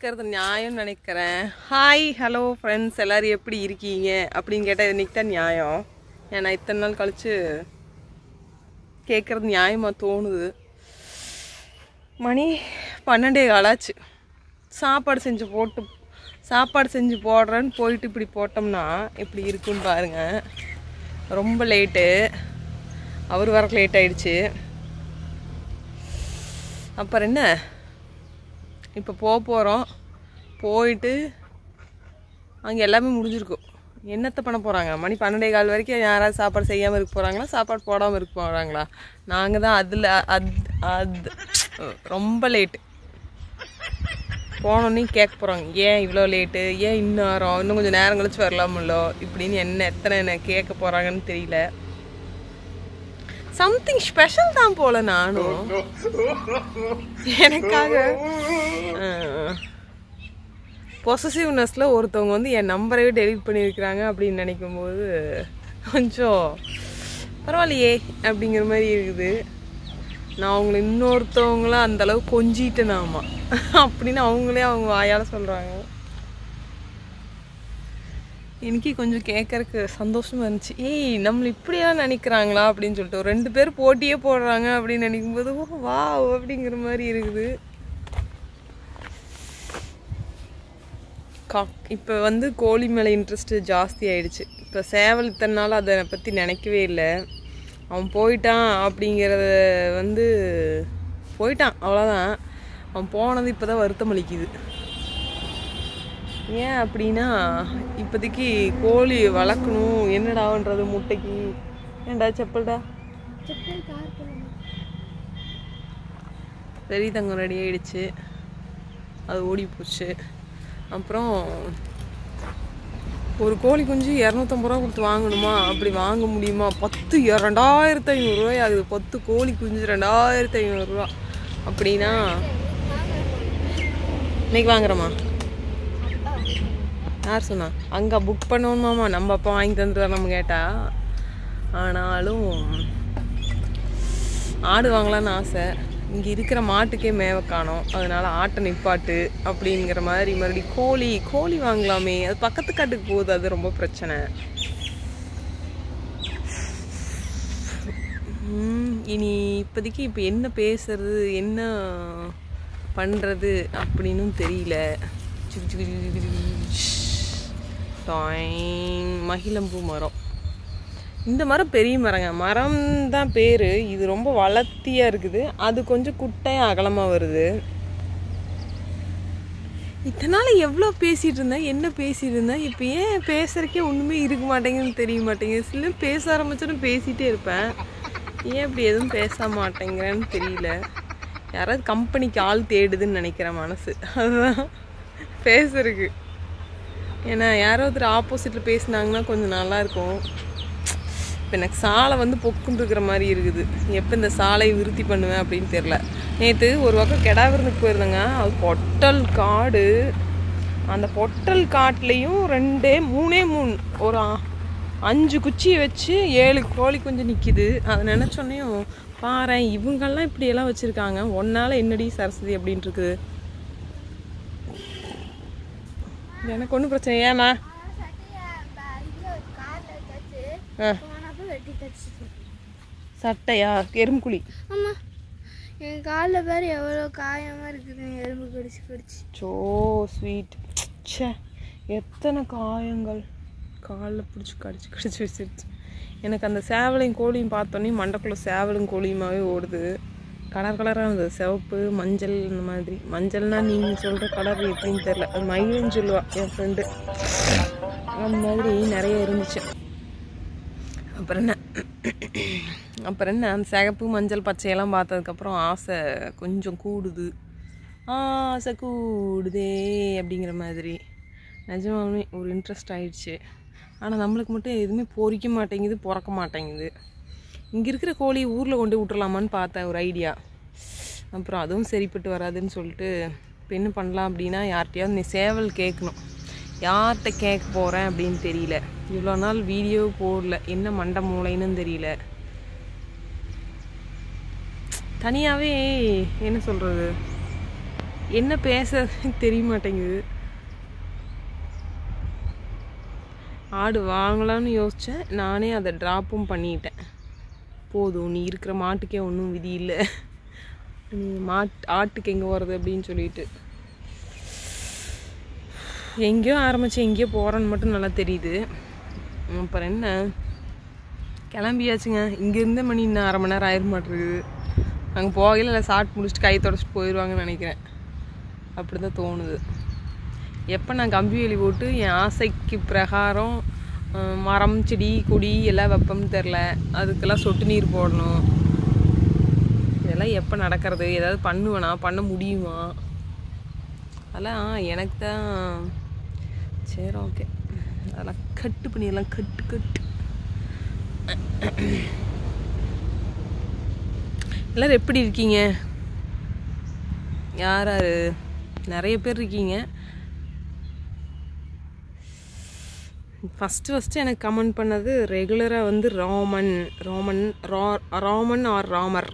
கேட்கறது நியாயம்னு நினைக்கிறேன் ஹாய் ஹலோ ஃப்ரெண்ட்ஸ் எல்லாரும் எப்படி இருக்கீங்க அப்படின்னு கேட்டால் இன்னைக்கு தான் நியாயம் ஏன்னா இத்தனை நாள் கழிச்சு கேட்குறது நியாயமாக தோணுது மணி பன்னெண்டே காலாச்சு சாப்பாடு செஞ்சு போட்டு சாப்பாடு செஞ்சு போடுறேன்னு போயிட்டு இப்படி போட்டோம்னா எப்படி இருக்குன்னு பாருங்க ரொம்ப லேட்டு அவர் வரக்கு லேட் ஆயிடுச்சு அப்புறம் என்ன இப்போ போக போகிறோம் போயிட்டு அங்கே எல்லாமே முடிஞ்சிருக்கும் என்னத்தை பண்ண போகிறாங்க மணி பன்னெண்டே கால் வரைக்கும் யாராவது சாப்பாடு செய்யாமல் இருக்க போகிறாங்களா சாப்பாடு போடாமல் இருக்க போகிறாங்களா நாங்கள் தான் அதில் அது அது ரொம்ப லேட்டு போனோன்னே கேட்க போகிறாங்க ஏன் இவ்வளோ லேட்டு ஏன் இன்னும் நேரம் இன்னும் கொஞ்சம் நேரம் கழிச்சு வரலாமல்லோ இப்படின்னு என்ன எத்தனை என்ன கேட்க போகிறாங்கன்னு தெரியல சம்திங் ஸ்பெஷல் தான் போல நானும் எனக்காக பொசசிவ்னஸில் ஒருத்தவங்க வந்து என் நம்பரையே டெலிட் பண்ணியிருக்கிறாங்க அப்படின்னு நினைக்கும்போது கொஞ்சம் பரவாயில்லையே அப்படிங்கிற மாதிரி இருக்குது நான் அவங்கள இன்னொருத்தவங்களாம் அந்த அளவு கொஞ்சிட்டேனாமா அப்படின்னு அவங்களே அவங்க வாயால் சொல்கிறாங்க எனக்கு கொஞ்சம் கேட்கறக்கு சந்தோஷமா இருந்துச்சு ஏய் நம்மள இப்படியெல்லாம் நினைக்கிறாங்களா அப்படின்னு சொல்லிட்டு ஒரு ரெண்டு பேர் போட்டியே போடுறாங்க அப்படின்னு நினைக்கும்போது ஓ வா அப்படிங்கிற மாதிரி இருக்குது கா இப்போ வந்து கோழி மேலே இன்ட்ரெஸ்ட்டு ஜாஸ்தி ஆயிடுச்சு இப்போ சேவல் இத்தனை நாள் அதை பற்றி நினைக்கவே இல்லை அவன் போயிட்டான் அப்படிங்கிறத வந்து போயிட்டான் அவ்வளோதான் அவன் போனது இப்போ தான் வருத்தம் அளிக்குது ஏன் அப்படின்னா இப்போதைக்கு கோழி வளர்க்கணும் என்னடான்றது முட்டைக்கு ஏன்டா செப்பல்டா பெரிய தங்கம் ரெடி ஆயிடுச்சு அது ஓடி போச்சு அப்புறம் ஒரு கோழி குஞ்சு இரநூத்தம்பது ரூபா கொடுத்து வாங்கணுமா அப்படி வாங்க முடியுமா பத்து இ- ரெண்டாயிரத்து ஐநூறுரூவாய் ஆகுது பத்து கோழி குஞ்சு ரெண்டாயிரத்து ஐநூறுரூவா அப்படின்னா இன்னைக்கு வாங்குறோமா யார் சொன்னா அங்கே புக் பண்ணணுமாமா நம்ம அப்பா வாங்கி தந்துட்டு நம்ம கேட்டா ஆனாலும் ஆடு வாங்கலாம்னு ஆசை இங்கே இருக்கிற மாட்டுக்கே மேவை காணோம் அதனால ஆட்டை நிப்பாட்டு அப்படிங்கிற மாதிரி மறுபடியும் கோழி கோழி வாங்கலாமே அது பக்கத்து காட்டுக்கு போகுது அது ரொம்ப பிரச்சனை ம், இனி இப்போதைக்கு இப்போ என்ன பேசுறது என்ன பண்ணுறது அப்படின்னு தெரியல சிக்கு சிக்கு சிக்கு சிக்கு சிக்கு ஷ். டாயிங் மகிழம்பூ மரம் இந்த மரம் பெரிய மரங்க மரம் தான் பேர் இது ரொம்ப வளர்த்தியாக இருக்குது அது கொஞ்சம் குட்டையாக அகலமாக வருது இத்தனால எவ்வளோ பேசிகிட்டு இருந்தேன் என்ன பேசிட்டு இருந்தேன் இப்போ ஏன் பேசுறதுக்கே ஒன்றுமே இருக்க மாட்டேங்குதுன்னு தெரிய மாட்டேங்குது சில பேச ஆரம்பிச்சோன்னு பேசிகிட்டே இருப்பேன் ஏன் இப்படி எதுவும் பேச மாட்டேங்கிறேன்னு தெரியல யாராவது கம்பெனிக்கு ஆள் தேடுதுன்னு நினைக்கிறேன் மனசு அதுதான் பேசுறதுக்கு ஏன்னா யாரோ ஒருத்தர் ஆப்போசிட்டில் பேசுனாங்கன்னா கொஞ்சம் நல்லா இருக்கும் இப்போ எனக்கு சாலை வந்து பொக்குன்னு இருக்கிற மாதிரி இருக்குது எப்போ இந்த சாலையை விருத்தி பண்ணுவேன் அப்படின்னு தெரில நேற்று ஒரு பக்கம் கெடா விருந்துக்கு போயிருந்தேங்க அது பொட்டல் காடு அந்த பொட்டல் காட்டுலேயும் ரெண்டே மூணே மூணு ஒரு அ- அஞ்சு குச்சியை வச்சு ஏழு கோழி கொஞ்சம் நிற்கிது அதை நினச்சோன்னையும் பாரேன் இவங்கெல்லாம் இப்படியெல்லாம் வச்சுருக்காங்க ஒன்னால என்னடி சரஸ்வதி அப்படின்ட்டு இருக்குது எனக்கு ஒன்றும் பிரச்சனை ஏமா ஆ சட்டையா எறும்புக்குழி ஆமா என் காலில் பேர் எவ்வளோ காயமாக இருக்குது எறும்பு கடிச்சு கடிச்சு சோ ஸ்வீட் ச்சே எத்தனை காயங்கள் காலில் பிடிச்சி கடிச்சு கடிச்சு வச்சிருச்சு எனக்கு அந்த சேவலையும் கோழியும் பார்த்தோன்னே மண்டக்குள்ள சேவலும் கோழியுமாவே ஓடுது கலர் கலராக இருந்தது சிவப்பு மஞ்சள் இந்த மாதிரி மஞ்சள்னா நீங்கள் சொல்கிற கலர் எப்படின்னு தெரில அது மயிலுன்னு சொல்லுவா என் ஃப்ரெண்டு அந்த மாதிரி நிறைய இருந்துச்சு அப்புறம் என்ன அப்புறம் என்ன அந்த சிகப்பு மஞ்சள் பச்சையெல்லாம் பார்த்ததுக்கப்புறம் ஆசை கொஞ்சம் கூடுது ஆசை கூடுதே அப்படிங்கிற மாதிரி நிஜமாலுமே ஒரு இன்ட்ரெஸ்ட் ஆயிடுச்சு ஆனால் நம்மளுக்கு மட்டும் எதுவுமே பொறிக்க மாட்டேங்குது பிறக்க மாட்டேங்குது இங்கே இருக்கிற கோழி ஊரில் கொண்டு விட்டுறலாமான்னு பார்த்தேன் ஒரு ஐடியா அப்புறம் அதுவும் சரிப்பட்டு வராதுன்னு சொல்லிட்டு இப்போ என்ன பண்ணலாம் அப்படின்னா யார்கிட்டயாவது நீ சேவல் கேட்கணும் யார்கிட்ட கேட்க போகிறேன் அப்படின்னு தெரியல இவ்வளோ நாள் வீடியோ போடல என்ன மண்டை மூளைன்னு தெரியல தனியாகவே என்ன சொல்கிறது என்ன பேசுறது தெரிய மாட்டேங்குது ஆடு வாங்கலாம்னு யோசித்தேன் நானே அதை ட்ராப்பும் பண்ணிட்டேன் போதும் நீ இருக்கிற மாட்டுக்கே ஒன்றும் விதி இல்லை நீ மாட் ஆட்டுக்கு எங்கே போகிறது அப்படின்னு சொல்லிட்டு எங்கேயோ ஆரம்பிச்சு எங்கேயோ போகிறேன்னு மட்டும் நல்லா தெரியுது அப்புறம் என்ன கிளம்பியாச்சுங்க இங்கேருந்த மணி இன்னும் அரை மணி நேரம் ஆயிர மாட்டிருக்கு அங்கே போகையில் இல்லை சாப்பிட்டு முடிச்சுட்டு கை தொடச்சிட்டு போயிடுவாங்கன்னு நினைக்கிறேன் அப்படி தான் தோணுது எப்போ நான் கம்பி வேலி போட்டு என் ஆசைக்கு பிரகாரம் அஹ், மரம் செடி கொடி எல்லாம் வைப்போம்னு தெரில அதுக்கெல்லாம் சொட்டு நீர் போடணும் இதெல்லாம் எப்போ நடக்கிறது ஏதாவது பண்ணுவேனா பண்ண முடியுமா அதெல்லாம் எனக்கு தான் சரி ஓகே அதெல்லாம் கட்டு பண்ணிடலாம் கட்டு கட்டு எல்லாரும் எப்படி இருக்கீங்க யார் யார் நிறைய பேர் இருக்கீங்க ஃபஸ்ட்டு ஃபஸ்ட்டு எனக்கு கமெண்ட் பண்ணது ரெகுலராக வந்து ராமன் ராமன் ரா ராமன் ஆர் ராமர்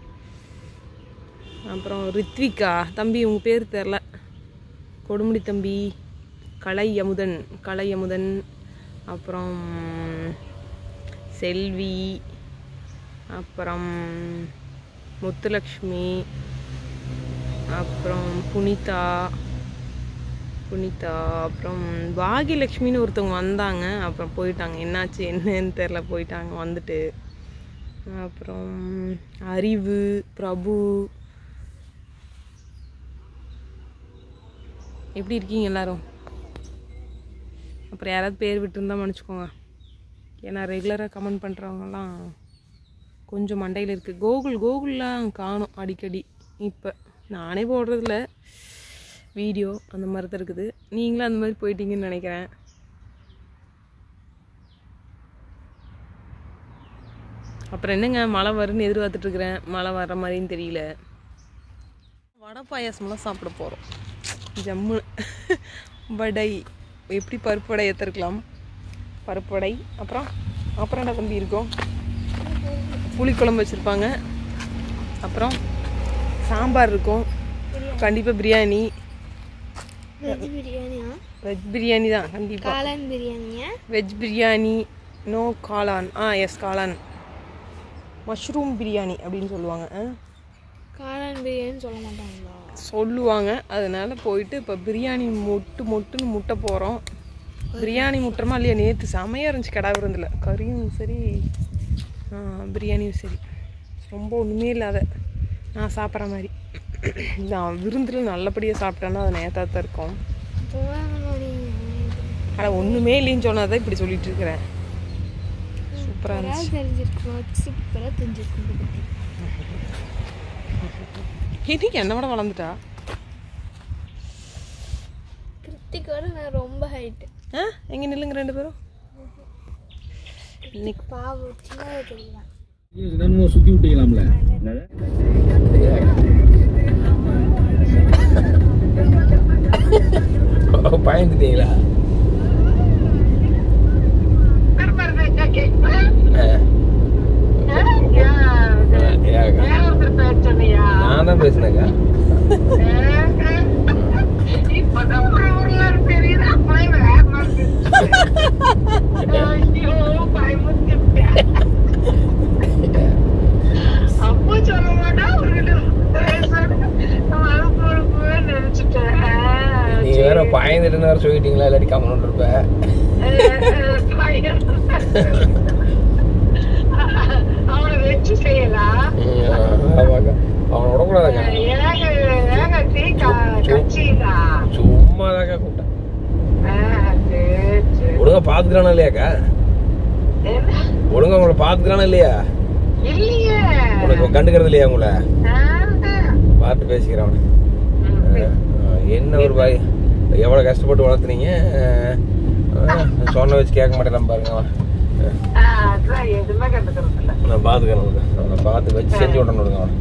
அப்புறம் ரித்விகா தம்பி உங்கள் பேர் தெரில கொடுமுடி தம்பி கலை அமுதன் கலை அமுதன் அப்புறம் செல்வி அப்புறம் முத்துலக்ஷ்மி அப்புறம் புனிதா புனிதா அப்புறம் பாகியலக்ஷ்மின்னு ஒருத்தவங்க வந்தாங்க அப்புறம் போயிட்டாங்க என்னாச்சு என்னன்னு தெரில போயிட்டாங்க வந்துட்டு அப்புறம் அறிவு பிரபு எப்படி இருக்கீங்க எல்லாரும் அப்புறம் யாராவது பேர் விட்டுருந்தா மன்னிச்சுக்கோங்க ஏன்னா ரெகுலராக கமெண்ட் பண்ணுறவங்கலாம் கொஞ்சம் மண்டையில் இருக்குது கோகுல் கோகுல்லாம் காணும் அடிக்கடி இப்போ நானே போடுறதில்ல வீடியோ அந்த மாதிரி தான் இருக்குது நீங்களும் அந்த மாதிரி போயிட்டீங்கன்னு நினைக்கிறேன் அப்புறம் என்னங்க மழை வரும்னு எதிர்பார்த்துட்ருக்குறேன் மழை வர்ற மாதிரின்னு தெரியல வடை பாயாசம்லாம் சாப்பிட போகிறோம் ஜம்மு வடை எப்படி பருப்பு வடை ஏற்றிருக்கலாம் பருப்பு வடை அப்புறம் அப்புறம் என்ன தம்பி இருக்கும் புளிக்குழம்பு வச்சுருப்பாங்க அப்புறம் சாம்பார் இருக்கும் கண்டிப்பாக பிரியாணி வெஜ் பிரியாணியா வெஜ் பிரியாணி தான் கண்டிப்பாக காளான் பிரியாணியா வெஜ் பிரியாணி நோ காளான் ஆ எஸ் காளான் மஷ்ரூம் பிரியாணி அப்படின்னு சொல்லுவாங்க ஆ? காளான் பிரியாணி சொல்ல மாட்டாங்களா சொல்லுவாங்க அதனால போயிட்டு இப்போ பிரியாணி மொட்டு மொட்டுன்னு முட்டை போகிறோம் பிரியாணி முட்டுறமா இல்லையா நேற்று செமையாக இருந்துச்சு கடா விருந்தில் கறியும் சரி ஆ, பிரியாணியும் சரி ரொம்ப ஒன்றுமே இல்லாத நான் சாப்பிட்ற மாதிரி நான் விருந்தில் நல்லபடியாக சாப்பிட்டேன்னா அது நேற்றா தான் இருக்கும் ஆனால் ஒன்றுமே இல்லைன்னு சொன்னதை இப்படி சொல்லிட்டு இருக்கிறேன் சூப்பராக இருந்துச்சு தெரிஞ்சிருக்கோம் சூப்பராக தெரிஞ்சிருக்கும் இதை பத்தி. இன்னைக்கு என்ன விட வளர்ந்துட்டா கிருத்திகோட நான் ரொம்ப ஹைட்டு ஆ எங்கே நில்லுங்க ரெண்டு பேரும் இன்னைக்கு பாவம் சின்னதாக தெரியலாம் என்னமோ சுத்தி விட்டீங்களாம்ல பயந்துட்டீங்களா நான் தான் பேசினேங்க அப்போ சொல்ல மாட்டா அவர்கிட்ட நினைச்சிட்டேன் நீங்க வேற பயந்துட்டுன்னு வேற சொல்லிட்டீங்களா இல்லாட்டி கம்மன் இருப்ப அவனை வச்சு செய்யலாம் ஆமாங்க அவனை விடக்கூடாதுங்க ஏக ஏக டீ கட்சிதா சும்மா தாங்க கூப்பிட்டேன் ஒழுங்கா பாத்துக்கிறானா இல்லையாக்கா ஒழுங்கா உங்களை பாத்துக்கிறானா இல்லையா இல்லையே உனக்கு கண்டுக்கிறது இல்லையா உங்களை ஆஹா. பார்த்து பேசிக்கிறேன் அவனை அஹ், என்ன ஒரு பாய் எவ்வளோ கஷ்டப்பட்டு வளர்த்துனீங்க அஹ், சொன்ன வச்சு கேட்க மாட்டேன் பாருங்க அவன் அஹ், ஆஹ், அதான் எதுவுமே கண்டுக்கிறது இல்லை நான் பார்த்துக்கிறேன் அவனுக்கு. அவனை பார்த்து வச்சு செஞ்சு விடணும் விடுங்க அவனை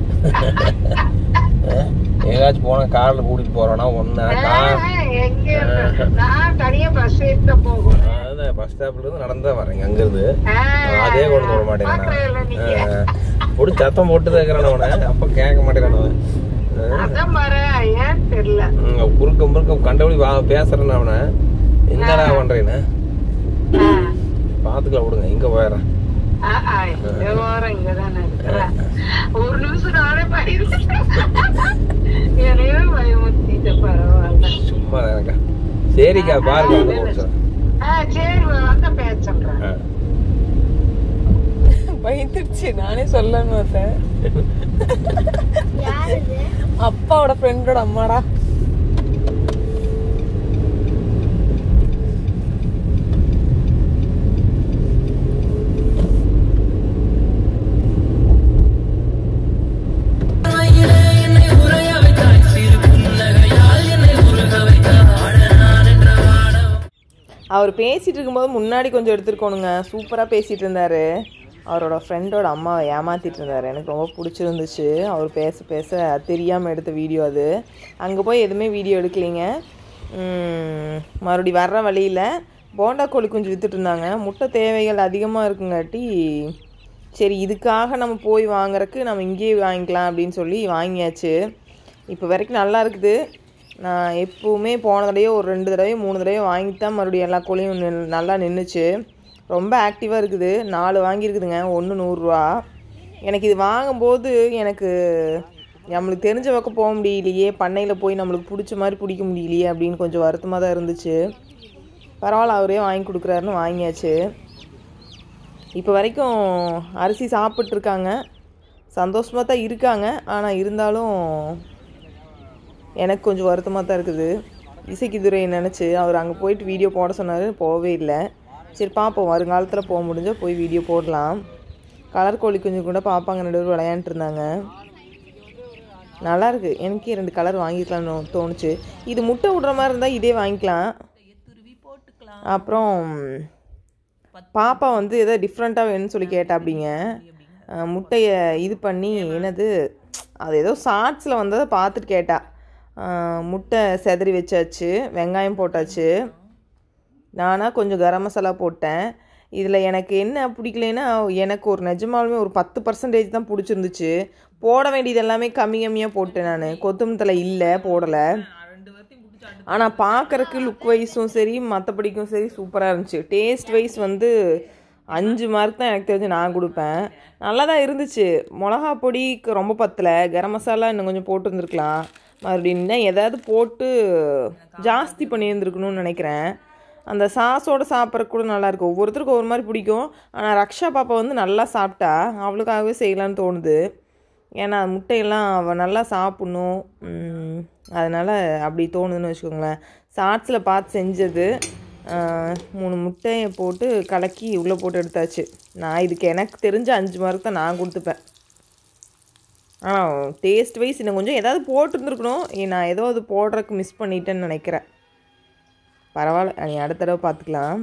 அஹ், எங்கேயாச்சும் போனால் காரில் கூட்டிகிட்டு போகிறோன்னா ஒன்றா கார் ஆஹ், எங்க இருந்து? நான் தனியா பஸ் ஏறிட்டு போகணும் அதான் பஸ் ஸ்டாப்ல இருந்து நடந்து தான் வரேங்க அங்கிருந்து ஆஹ், அதே கொண்டு வர பார்க்கவே இல்லை நீங்க. மாட்டேங்கிறான் பிடிச்சி சத்தம் போட்டு தான் இருக்கிறான் அவனை அப்போ கேட்க மாட்டேங்கிறான் அவன் அதான் பாரு ஏன் தெரியல ம், குறுக்க முறுக்க கண்டபடி வா பேசுறேன்னு அவனை என்னடா பண்றேன்னு பாத்துக்கலாம் விடுங்க இங்க போயிடுறேன் ஆ, ஆ, இந்த வாரம் இங்கதானே இருக்கிறேன் ஒரு நிமிஷம் நானே பயந்துட்டேன் என்னையே பயமுறுத்திட்ட பரவாயில்ல சும்மா எனக்கா சரிக்கா பாருங்க வந்து முடிச்சிடுறேன். ஆ சரி வந்து பேச சொல்றேன் ஆ. பயந்துருச்சு நானே சொல்லணும் பார்த்தேன் யார் இது அப்பாவோட ஃப்ரெண்டோட அம்மாடா அவர் பேசிட்டு இருக்கும்போது முன்னாடி கொஞ்சம் எடுத்துருக்கோணுங்க சூப்பராக பேசிட்டு இருந்தாரு அவரோட ஃப்ரெண்டோட அம்மாவை ஏமாத்திட்டு இருந்தாரு எனக்கு ரொம்ப பிடிச்சிருந்துச்சு அவர் பேச பேச தெரியாமல் எடுத்த வீடியோ அது அங்கே போய் எதுவுமே வீடியோ எடுக்கலைங்க உம், மறுபடி வர்ற வழியில் போண்டா கோழி குஞ்சு வித்துட்டு இருந்தாங்க முட்டை தேவைகள் அதிகமாக இருக்குங்காட்டி சரி இதுக்காக நம்ம போய் வாங்குறதுக்கு நம்ம இங்கேயே வாங்கிக்கலாம் அப்படின்னு சொல்லி வாங்கியாச்சு இப்போ வரைக்கும் நல்லா இருக்குது நான் எப்பவுமே போன தடவையோ ஒரு ரெண்டு தடவையோ மூணு தடவையோ வாங்கிட்டு தான் மறுபடியும் எல்லா கோழியும் நின்னு- நல்லா நின்றுச்சு ரொம்ப ஆக்டிவாக இருக்குது நாலு வாங்கியிருக்குதுங்க ஒன்று நூறுரூவா எனக்கு இது வாங்கும்போது எனக்கு நம்மளுக்கு தெரிஞ்ச பக்கம் போக முடியலையே பண்ணையில் போய் நம்மளுக்கு பிடிச்ச மாதிரி பிடிக்க முடியலையே அப்படின்னு கொஞ்சம் வருத்தமாக தான் இருந்துச்சு பரவாயில்ல அவரே வாங்கி கொடுக்குறாருன்னு வாங்கியாச்சு இப்போ வரைக்கும் அரிசி சாப்பிட்ருக்காங்க சந்தோஷமாக தான் இருக்காங்க ஆனால் இருந்தாலும் எனக்கு கொஞ்சம் வருத்தமாக தான் இருக்குது இசைக்கு துறையை நினச்சி அவர் அங்கே போயிட்டு வீடியோ போட சொன்னார் போகவே இல்லை சரி பார்ப்போம் வருங்காலத்தில் போக முடிஞ்சால் போய் வீடியோ போடலாம் கலர் கோழி குஞ்சு கூட பாப்பாங்க நடுவில் விளையாண்டுட்டு இருந்தாங்க நல்லா இருக்கு எனக்கே ரெண்டு கலர் வாங்கிக்கலாம்னு தோணுச்சு இது முட்டை விடுற மாதிரி இருந்தால் இதே வாங்கிக்கலாம் அப்புறம் பாப்பா வந்து ஏதோ டிஃப்ரெண்ட்டாக வேணும்னு சொல்லி கேட்டா அப்படிங்க அஹ் முட்டையை இது பண்ணி என்னது அது ஏதோ ஷார்ட்ஸில் வந்ததை பார்த்துட்டு கேட்டா அஹ் முட்டை செதறி வச்சாச்சு வெங்காயம் போட்டாச்சு நானாக கொஞ்சம் கரம் மசாலா போட்டேன் இதில் எனக்கு என்ன பிடிக்கலைன்னா எனக்கு ஒரு நிஜமாலுமே ஒரு பத்து பர்சன்டேஜ் தான் பிடிச்சிருந்துச்சு போட வேண்டியது எல்லாமே கம்மி கம்மியாக போட்டேன் நான் கொத்தமல்லி தழை இல்லை போடலை ஆனால் பார்க்குறக்கு லுக் வைஸும் சரி மற்றபடிக்கும் சரி சூப்பராக இருந்துச்சு டேஸ்ட் வைஸ் வந்து அஞ்சு மார்க் தான் எனக்கு தெரிஞ்சு நான் கொடுப்பேன் நல்லா தான் இருந்துச்சு மிளகா பொடிக்கு ரொம்ப பத்தலை கரம் மசாலா இன்னும் கொஞ்சம் போட்டு இருந்திருக்கலாம் மறுபடியும் இன்னும் ஏதாவது போட்டு ஜாஸ்தி பண்ணியிருந்துருக்கணும்னு நினைக்கிறேன் அந்த சாஸோட சாப்பிட்றக்கு கூட நல்லா இருக்கு ஒவ்வொருத்தருக்கும் ஒவ்வொரு மாதிரி பிடிக்கும் ஆனால் ரக்ஷா பாப்பா வந்து நல்லா சாப்பிட்டா அவளுக்காகவே செய்யலான்னு தோணுது ஏன்னா முட்டையெல்லாம் அவள் நல்லா சாப்பிட்ணும் உம், அதனால அப்படி தோணுதுன்னு வச்சுக்கோங்களேன் ஷார்ட்ஸில் பார்த்து செஞ்சது ஆஹ், மூணு முட்டையை போட்டு கலக்கி உள்ளே போட்டு எடுத்தாச்சு நான் இதுக்கு எனக்கு தெரிஞ்ச அஞ்சு மார்க் தான் நான் கொடுத்துப்பேன் ஆனால் டேஸ்ட் வைஸ் இன்னும் கொஞ்சம் ஏதாவது போட்டிருந்துருக்கணும் ஏ, நான் ஏதோ அது போடுறதுக்கு மிஸ் பண்ணிட்டேன்னு நினைக்கிறேன் பரவாயில்ல நீ அடுத்த தடவை பார்த்துக்கலாம்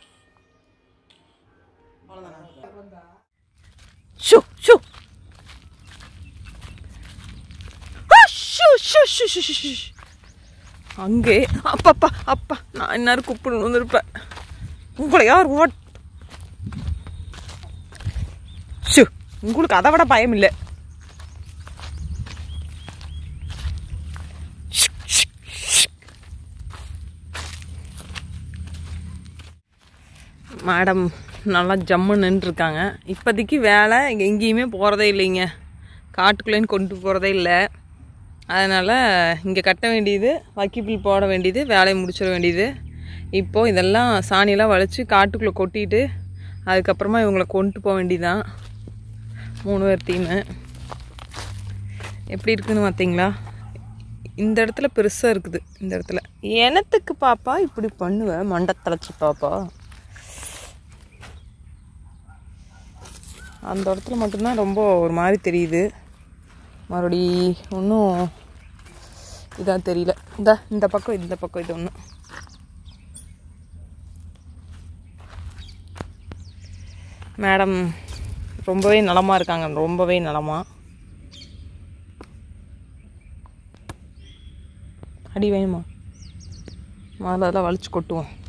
ஷூ ஷூ ஆ, ஷூ, ஷூ, ஷூ, ஷூ, ஷூ, ஷூ. அங்கே அப்பப்பா அப்பா நான் இந்நேரம் கூப்பிடணும் வந்திருப்பேன் உங்களை யார் ஓட் ஷூ உங்களுக்கு அதை விட பயம் இல்லை மேடம் நல்லா ஜம்மு நின்றுருக்காங்க இப்போதைக்கு வேலை இங்க எங்கேயுமே போகிறதே இல்லைங்க காட்டுக்குள்ளேன்னு கொண்டு போகிறதே இல்லை அதனால் இங்கே கட்ட வேண்டியது வக்கிப்பில் போட வேண்டியது வேலையை முடிச்சிட வேண்டியது இப்போது இதெல்லாம் சாணியெல்லாம் வளைச்சி காட்டுக்குள்ளே கொட்டிட்டு அதுக்கப்புறமா இவங்களை கொண்டு போக வேண்டியதான் மூணு பேர் டீமு எப்படி இருக்குன்னு பார்த்தீங்களா இந்த இடத்துல பெருசாக இருக்குது இந்த இடத்துல எனத்துக்கு பாப்பா இப்படி பண்ணுவேன் மண்டத்தலைச்சி பாப்பா அந்த இடத்துல மட்டும்தான் ரொம்ப ஒரு மாதிரி தெரியுது மறுபடி ஒன்றும் இதாக தெரியல இந்த இந்த பக்கம் இந்த பக்கம் இது ஒன்று மேடம் ரொம்பவே நலமாக இருக்காங்க ரொம்பவே நலமா அடி வேணுமா முதல்ல அதெல்லாம் வலிச்சு கொட்டுவோம்